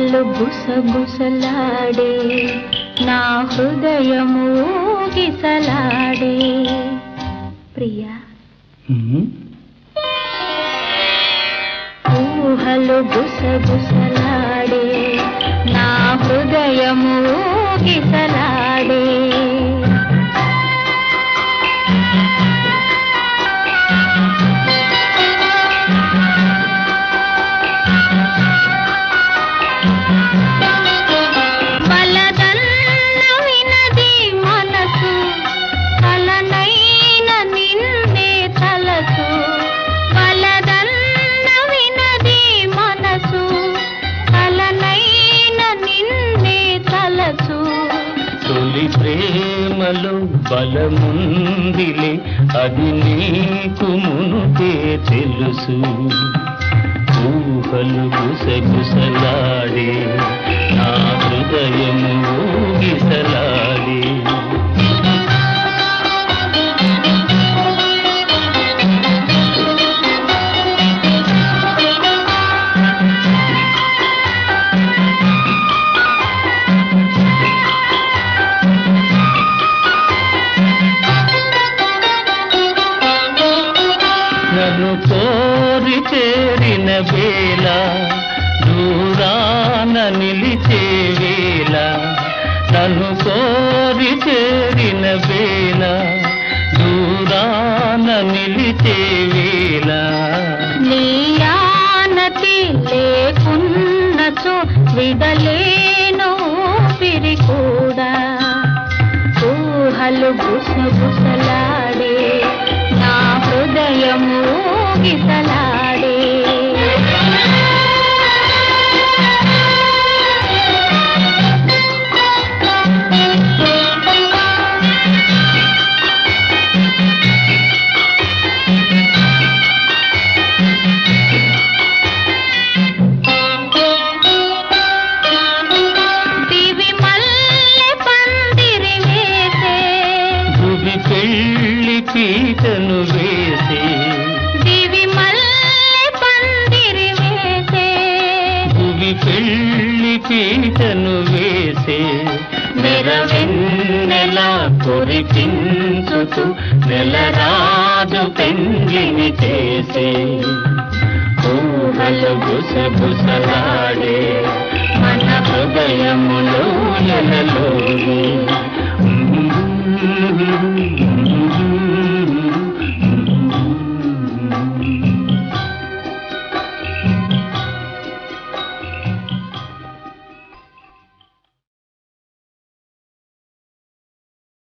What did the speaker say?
ఊహలు గుసగుసలాడే నా హృదయము గిసలాడే ప్రియా ఊహలు గుసగుసలాడే నా హృదయము గిసలాడే బలదన్న వినది మనసు కలనైన నిన్నే తలసు బలదన్న వినది మనసు కలనైన నిన్నే తలసు తొలి ప్రేమలో బలముందిలే అది నీకు మునుపే తెలుసు ఊహలు గుసగుసలాడే నా హృదయము ఊగిసలాడే నన్ను కోరి చేరిన వేళ దూరాన నిలిచే వేళ నన్ను కోరి చేరిన వేళ దూరాన నిలిచే వేళ నీయానతి లేకున్నచో విడలేను పిరి కూడా ఊహలు గుసగుసలాడే నా హృదయము గిసలాడే దివి మల్లె పందిరి వేసే భువి పెళ్ళి పీటను వేసే దివి మల్లె పందిరి వేసే భువి పెళ్ళి పీటను వేసే నెరవెన్నెలా కురిపించుతూ నెలరాజు పెండ్లిని చేసే ఊహలు గుసగుసలాడే మన హృదయములో ఎలలోనే